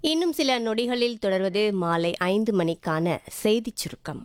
இன்னும் சில நொடிகளில் தொடர்வது மாலை ஐந்து மணிக்கான செய்திச் சுருக்கம்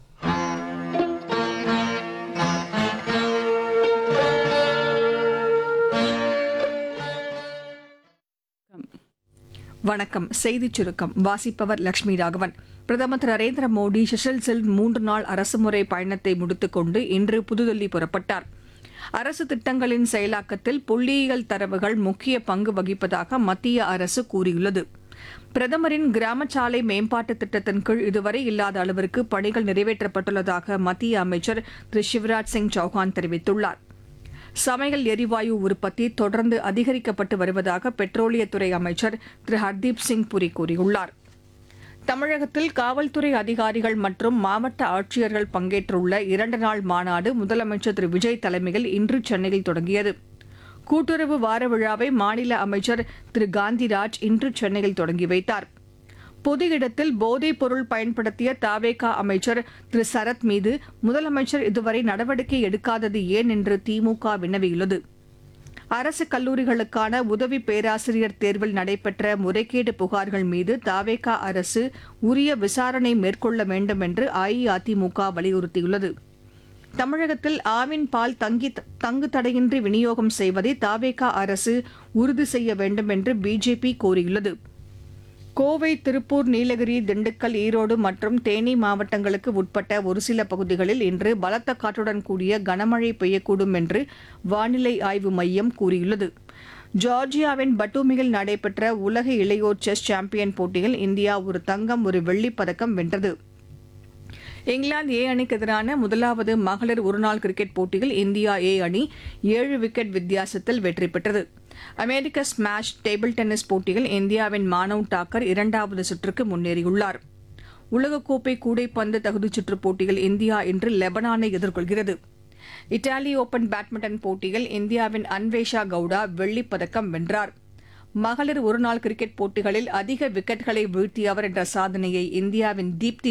வணக்கம் செய்திச் சுருக்கம் வாசிப்பவர் லட்சுமி ராகவன் பிரதமர் திரு நரேந்திர மோடி செஷல்ஸில் மூன்று நாள் அரசுமுறை பயணத்தை முடித்துக்கொண்டு இன்று புதுதில்லி புறப்பட்டார் அரசு திட்டங்களின் செயலாக்கத்தில் புள்ளியியல் தரவுகள் முக்கிய பங்கு வகிப்பதாக மத்திய அரசு கூறியுள்ளது பிரதமரின் கிராமச்சாலை மேம்பாட்டு திட்டத்தின் கீழ் இதுவரை இல்லாத அளவிற்கு பணிகள் நிறைவேற்றப்பட்டுள்ளதாக மத்திய அமைச்சர் திரு சிவராஜ் சிங் சௌஹான் தெரிவித்துள்ளார் சமையல் எரிவாயு உற்பத்தி தொடர்ந்து அதிகரிக்கப்பட்டு வருவதாக பெட்ரோலியத்துறை அமைச்சர் திரு ஹர்தீப் சிங் புரி கூறியுள்ளார் தமிழகத்தில் காவல்துறை அதிகாரிகள் மற்றும் மாவட்ட ஆட்சியர்கள் பங்கேற்றுள்ள இரண்டு நாள் மாநாடு முதலமைச்சர் திரு விஜய் தலைமையில் இன்று சென்னையில் தொடங்கியது கூட்டுறவு வார விழாவை மாநில அமைச்சர் திரு காந்திராஜ் இன்று சென்னையில் தொடங்கி வைத்தார் பொது இடத்தில் போதைப் பொருள் பயன்படுத்திய தாவேகா அமைச்சர் திரு சரத் மீது முதலமைச்சர் இதுவரை நடவடிக்கை எடுக்காதது ஏன் என்று திமுக வினவியுள்ளது அரசு கல்லூரிகளுக்கான உதவி பேராசிரியர் தேர்வில் நடைபெற்ற முறைகேடு புகார்கள் மீது தாவேகா அரசு உரிய விசாரணை மேற்கொள்ள வேண்டும் என்று அஇஅதிமுக வலியுறுத்தியுள்ளது தமிழகத்தில் ஆவின் பால் தங்கி தங்கு தடையின்றி விநியோகம் செய்வதை தாவேகா அரசு உறுதி செய்ய வேண்டும் என்று பிஜேபி கோரியுள்ளது கோவை திருப்பூர் நீலகிரி திண்டுக்கல் ஈரோடு மற்றும் தேனி மாவட்டங்களுக்கு உட்பட்ட ஒரு சில பகுதிகளில் இன்று பலத்த காற்றுடன் கூடிய கனமழை பெய்யக்கூடும் என்று வானிலை ஆய்வு மையம் கூறியுள்ளது ஜார்ஜியாவின் பட்டூமியில் நடைபெற்ற உலக இளையோர் செஸ் சாம்பியன் போட்டியில் இந்தியா ஒரு தங்கம் ஒரு வெள்ளிப் பதக்கம் வென்றது இங்கிலாந்து ஏ அணிக்கு எதிரான முதலாவது மகளிர் ஒருநாள் கிரிக்கெட் போட்டியில் இந்தியா ஏ அணி ஏழு விக்கெட் வித்தியாசத்தில் வெற்றி பெற்றது அமெரிக்க ஸ்மாஷ் டேபிள் டென்னிஸ் போட்டியில் இந்தியாவின் மானவ் டாக்கர் இரண்டாவது சுற்றுக்கு முன்னேறியுள்ளார் உலகக்கோப்பை கூடைப்பந்து தகுதிச் சுற்றுப் போட்டியில் இந்தியா இன்று லெபனானை எதிர்கொள்கிறது இத்தாலி ஓபன் பேட்மிண்டன் போட்டியில் இந்தியாவின் அன்வேஷா கவுடா வெள்ளிப் பதக்கம் வென்றார் மகளிர் ஒருநாள் கிரிக்கெட் போட்டிகளில் அதிக விக்கெட்களை வீழ்த்தியவர் என்ற சாதனையை இந்தியாவின் தீப்தி